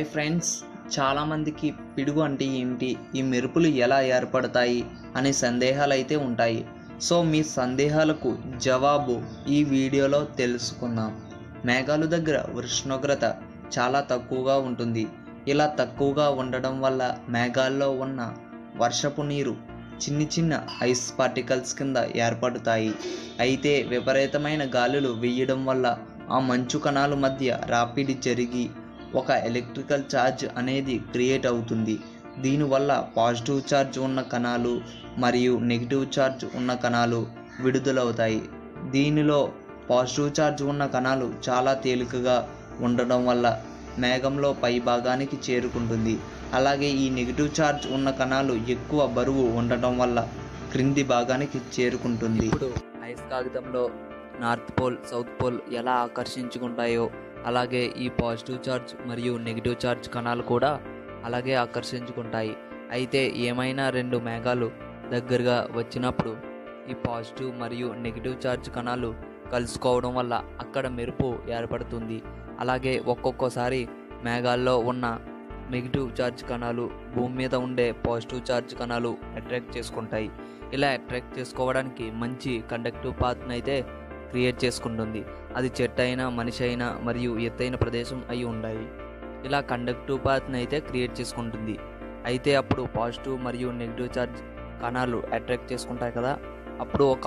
hi friends చాలామందికి పిడుగు అంటే ఏమిటి ఈ మెరుపులు ఎలా ఏర్పడతాయి అనే సందేహాలు అయితే ఉంటాయి సో మీ సందేహాలకు జవాబు ఈ వీడియోలో తెలుసుకుందాం మేఘాలు దగ్గర ఉష్ణోగ్రత చాలా తక్కువగా ఉంటుంది ఇలా తక్కువగా ఉండడం వల్ల మేఘాల్లో ఉన్న వర్షపు నీరు చిన్ని చిన్న ఐస్ పార్టికల్స్ కింద ఏర్పడతాయి అయితే విపరీతమైన గాలులు వేయడం వల్ల ఆ మంచు కణాల మధ్య రాపిడి జరిగి ఒక ఎలక్ట్రికల్ ఛార్జ్ అనేది క్రియేట్ అవుతుంది దీనివల్ల పాజిటివ్ ఛార్జ్ ఉన్న కణాలు మరియు నెగిటివ్ ఛార్జ్ ఉన్న కణాలు విడుదలవుతాయి దీనిలో పాజిటివ్ ఛార్జ్ ఉన్న కణాలు చాలా తేలికగా ఉండడం వల్ల మేఘంలో పై భాగానికి చేరుకుంటుంది అలాగే ఈ నెగిటివ్ ఛార్జ్ ఉన్న కణాలు ఎక్కువ బరువు ఉండటం వల్ల క్రింది భాగానికి చేరుకుంటుంది ఇప్పుడు ఐస్ కాగితంలో నార్త్ పోల్ సౌత్ పోల్ ఎలా ఆకర్షించుకుంటాయో అలాగే ఈ పాజిటివ్ ఛార్జ్ మరియు నెగిటివ్ ఛార్జ్ కణాలు కూడా అలాగే ఆకర్షించుకుంటాయి అయితే ఏమైనా రెండు మేఘాలు దగ్గరగా వచ్చినప్పుడు ఈ పాజిటివ్ మరియు నెగిటివ్ ఛార్జ్ కణాలు కలుసుకోవడం వల్ల అక్కడ మెరుపు ఏర్పడుతుంది అలాగే ఒక్కొక్కసారి మేఘాల్లో ఉన్న నెగిటివ్ ఛార్జ్ కణాలు భూమి మీద ఉండే పాజిటివ్ ఛార్జ్ కణాలు అట్రాక్ట్ చేసుకుంటాయి ఇలా అట్రాక్ట్ చేసుకోవడానికి మంచి కండక్టివ్ పాత్ని అయితే క్రియేట్ చేసుకుంటుంది అది చెట్టు అయినా మనిషి అయినా మరియు ఎత్తైన ప్రదేశం అయి ఉండాలి ఇలా కండక్టివ్ పాత్ని అయితే క్రియేట్ చేసుకుంటుంది అయితే అప్పుడు పాజిటివ్ మరియు నెగిటివ్ ఛార్జ్ కణాలు అట్రాక్ట్ చేసుకుంటాయి కదా అప్పుడు ఒక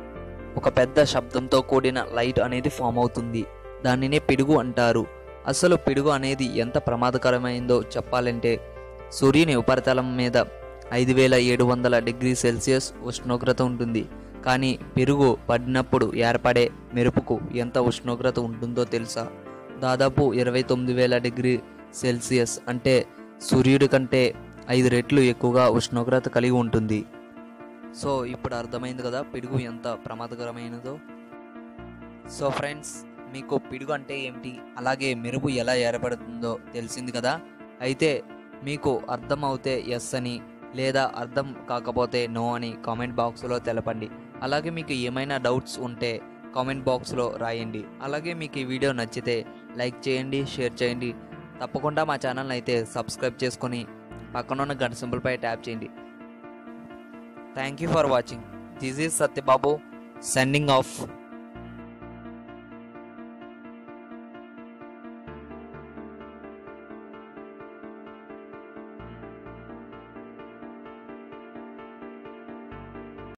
ఒక పెద్ద శబ్దంతో కూడిన లైట్ అనేది ఫామ్ అవుతుంది దానినే పిడుగు అంటారు అసలు పిడుగు అనేది ఎంత ప్రమాదకరమైందో చెప్పాలంటే సూర్యుని ఉపరితలం మీద ఐదు వేల ఏడు వందల డిగ్రీ సెల్సియస్ ఉష్ణోగ్రత ఉంటుంది కానీ పెరుగు పడినప్పుడు ఏర్పడే మెరుపుకు ఎంత ఉష్ణోగ్రత ఉంటుందో తెలుసా దాదాపు ఇరవై తొమ్మిది వేల డిగ్రీ సెల్సియస్ అంటే సూర్యుడి కంటే ఐదు రెట్లు ఎక్కువగా ఉష్ణోగ్రత కలిగి ఉంటుంది సో ఇప్పుడు అర్థమైంది కదా పిడుగు ఎంత ప్రమాదకరమైనదో సో ఫ్రెండ్స్ మీకు పిడుగు అంటే ఏమిటి అలాగే మెరుపు ఎలా ఏర్పడుతుందో తెలిసింది కదా అయితే మీకు అర్థం అవుతే ఎస్ అని లేదా అర్థం కాకపోతే నో అని కామెంట్ బాక్స్లో తెలపండి అలాగే మీకు ఏమైనా డౌట్స్ ఉంటే కామెంట్ బాక్స్లో రాయండి అలాగే మీకు ఈ వీడియో నచ్చితే లైక్ చేయండి షేర్ చేయండి తప్పకుండా మా ఛానల్ని అయితే సబ్స్క్రైబ్ చేసుకొని పక్కనున్న గంట సింబల్పై ట్యాప్ చేయండి thank you for watching this is Satyababu signing of